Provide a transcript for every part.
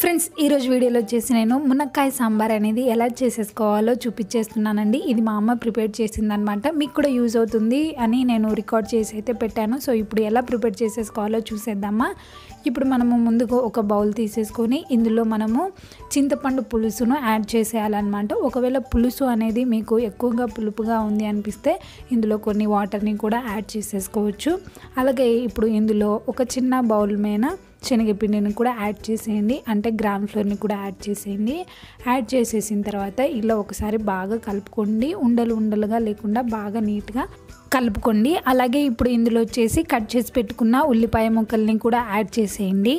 friends ఈరోజు వీడియోలో వచ్చేసి నేను మునక్కాయ సాంబార్ అనేది ఎలా చేసేసుకోవాలో చూపించేస్తున్నానండి ఇది మా అమ్మ ప్రిపేర్ చేసిందనమాట మీకు కూడా యూజ్ అవుతుంది అని నేను రికార్డ్ చేసి అయితే పెట్టాను సో ఇప్పుడు ఎలా ప్రిపేర్ చేసేసుకోవాలో చూసేద్దామా ఇప్పుడు మనము ముందుగా ఒక బౌల్ తీసేసుకొని ఇందులో మనము చింతపండు పులుసును యాడ్ చేసేయాలన్నమాట ఒకవేళ పులుసు అనేది మీకు ఎక్కువగా పులుపుగా ఉంది అనిపిస్తే ఇందులో కొన్ని వాటర్ని కూడా యాడ్ చేసేసుకోవచ్చు అలాగే ఇప్పుడు ఇందులో ఒక చిన్న బౌల్ మీద శనగపిండిని కూడా యాడ్ చేసేయండి అంటే గ్రామ్ ఫ్లోర్ని కూడా యాడ్ చేసేయండి యాడ్ చేసేసిన తర్వాత ఇలా ఒకసారి బాగా కలుపుకోండి ఉండలు ఉండలుగా లేకుండా బాగా నీట్గా కలుపుకోండి అలాగే ఇప్పుడు ఇందులో వచ్చేసి కట్ చేసి పెట్టుకున్న ఉల్లిపాయ ముక్కల్ని కూడా యాడ్ చేసేయండి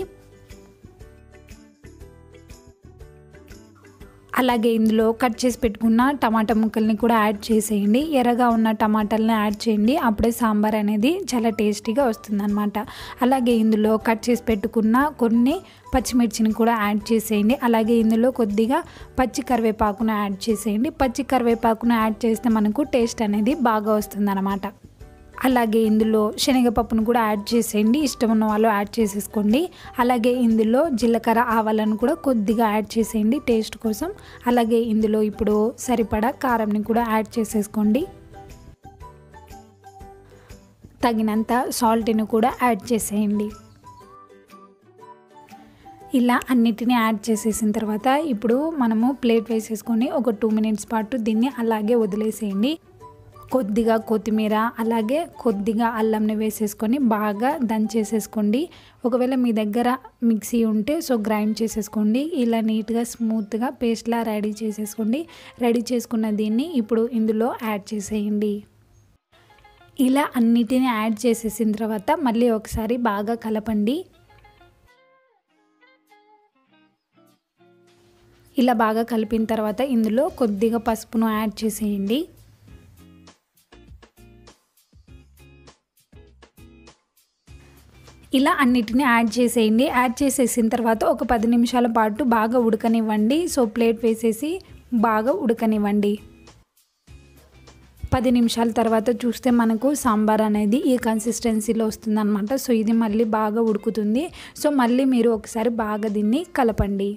అలాగే ఇందులో కట్ చేసి పెట్టుకున్న టమాటా ముక్కల్ని కూడా యాడ్ చేసేయండి ఎర్రగా ఉన్న టమాటాలని యాడ్ చేయండి అప్పుడే సాంబార్ అనేది చాలా టేస్టీగా వస్తుందన్నమాట అలాగే ఇందులో కట్ చేసి పెట్టుకున్న కొన్ని పచ్చిమిర్చిని కూడా యాడ్ చేసేయండి అలాగే ఇందులో కొద్దిగా పచ్చి కరివేపాకును యాడ్ చేసేయండి పచ్చి కరివేపాకును యాడ్ చేస్తే మనకు టేస్ట్ అనేది బాగా వస్తుందన్నమాట అలాగే ఇందులో శనగపప్పును కూడా యాడ్ చేసేయండి ఇష్టం ఉన్న వాళ్ళు యాడ్ చేసేసుకోండి అలాగే ఇందులో జీలకర్ర ఆవాలను కూడా కొద్దిగా యాడ్ చేసేయండి టేస్ట్ కోసం అలాగే ఇందులో ఇప్పుడు సరిపడా కారంని కూడా యాడ్ చేసేసుకోండి తగినంత సాల్ట్ని కూడా యాడ్ చేసేయండి ఇలా అన్నిటిని యాడ్ చేసేసిన తర్వాత ఇప్పుడు మనము ప్లేట్ వేసేసుకొని ఒక టూ మినిట్స్ పాటు దీన్ని అలాగే వదిలేసేయండి కొద్దిగా కొత్తిమీర అలాగే కొద్దిగా అల్లంని వేసేసుకొని బాగా దంచేసేసుకోండి ఒకవేళ మీ దగ్గర మిక్సీ ఉంటే సో గ్రైండ్ చేసేసుకోండి ఇలా నీట్గా స్మూత్గా పేస్ట్లా రెడీ చేసేసుకోండి రెడీ చేసుకున్న దీన్ని ఇప్పుడు ఇందులో యాడ్ చేసేయండి ఇలా అన్నిటిని యాడ్ చేసేసిన తర్వాత మళ్ళీ ఒకసారి బాగా కలపండి ఇలా బాగా కలిపిన తర్వాత ఇందులో కొద్దిగా పసుపును యాడ్ చేసేయండి ఇలా అన్నిటిని యాడ్ చేసేయండి యాడ్ చేసేసిన తర్వాత ఒక పది నిమిషాల పాటు బాగా ఉడకనివ్వండి సో ప్లేట్ వేసేసి బాగా ఉడకనివ్వండి పది నిమిషాల తర్వాత చూస్తే మనకు సాంబార్ అనేది ఈ కన్సిస్టెన్సీలో వస్తుందన్నమాట సో ఇది మళ్ళీ బాగా ఉడుకుతుంది సో మళ్ళీ మీరు ఒకసారి బాగా దీన్ని కలపండి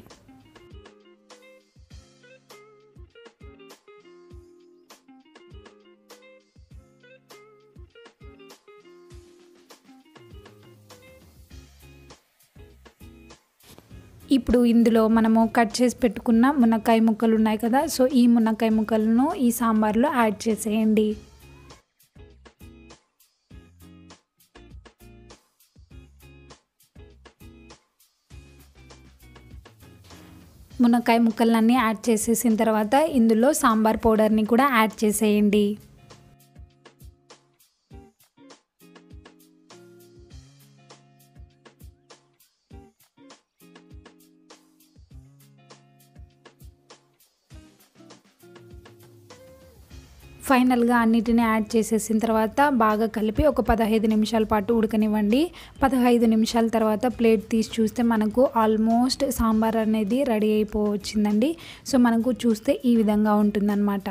ఇప్పుడు ఇందులో మనము కట్ చేసి పెట్టుకున్న మునక్కాయ ముక్కలు ఉన్నాయి కదా సో ఈ మునక్కాయ ముక్కలను ఈ సాంబార్లో యాడ్ చేసేయండి మునక్కాయ ముక్కలన్నీ యాడ్ చేసేసిన తర్వాత ఇందులో సాంబార్ పౌడర్ని కూడా యాడ్ చేసేయండి ఫైనల్గా అన్నిటిని యాడ్ చేసేసిన తర్వాత బాగా కలిపి ఒక పదహైదు నిమిషాల పాటు ఉడకనివ్వండి పదహైదు నిమిషాల తర్వాత ప్లేట్ తీసి చూస్తే మనకు ఆల్మోస్ట్ సాంబార్ అనేది రెడీ అయిపోవచ్చిందండి సో మనకు చూస్తే ఈ విధంగా ఉంటుందన్నమాట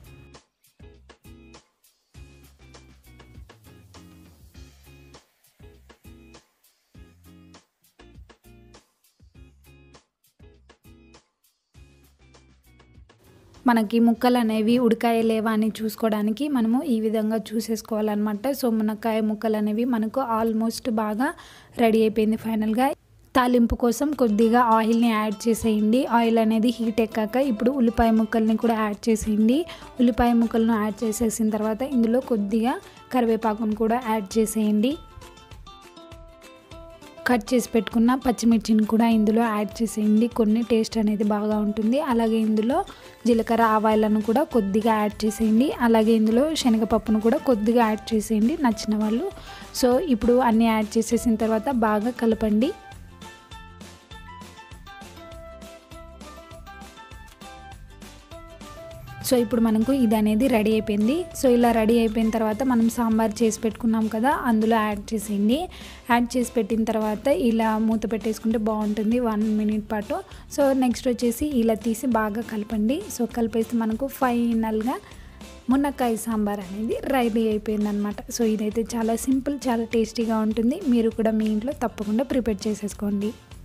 మనకి ముక్కలు అనేవి ఉడకాయ లేవా అని చూసుకోవడానికి మనము ఈ విధంగా చూసేసుకోవాలన్నమాట సో మునక్కాయ ముక్కలు అనేవి మనకు ఆల్మోస్ట్ బాగా రెడీ అయిపోయింది ఫైనల్గా తాలింపు కోసం కొద్దిగా ఆయిల్ని యాడ్ చేసేయండి ఆయిల్ అనేది హీట్ ఎక్కాక ఇప్పుడు ఉల్లిపాయ ముక్కల్ని కూడా యాడ్ చేసేయండి ఉల్లిపాయ ముక్కలను యాడ్ చేసేసిన తర్వాత ఇందులో కొద్దిగా కరివేపాకును కూడా యాడ్ చేసేయండి కట్ చేసి పెట్టుకున్న పచ్చిమిర్చిని కూడా ఇందులో యాడ్ చేసేయండి కొన్ని టేస్ట్ అనేది బాగా ఉంటుంది అలాగే ఇందులో జీలకర్ర ఆవాయిలను కూడా కొద్దిగా యాడ్ చేసేయండి అలాగే ఇందులో శనగపప్పును కూడా కొద్దిగా యాడ్ చేసేయండి నచ్చిన వాళ్ళు సో ఇప్పుడు అన్నీ యాడ్ చేసేసిన తర్వాత బాగా కలపండి సో ఇప్పుడు మనకు ఇది అనేది రెడీ అయిపోయింది సో ఇలా రెడీ అయిపోయిన తర్వాత మనం సాంబార్ చేసి పెట్టుకున్నాం కదా అందులో యాడ్ చేసేయండి యాడ్ చేసి పెట్టిన తర్వాత ఇలా మూత పెట్టేసుకుంటే బాగుంటుంది వన్ మినిట్ పాటు సో నెక్స్ట్ వచ్చేసి ఇలా తీసి బాగా కలపండి సో కలిపేస్తే మనకు ఫైనల్గా మునక్కాయ సాంబార్ అనేది రెడీ అయిపోయింది అనమాట సో ఇదైతే చాలా సింపుల్ చాలా టేస్టీగా ఉంటుంది మీరు కూడా మీ ఇంట్లో తప్పకుండా ప్రిపేర్ చేసేసుకోండి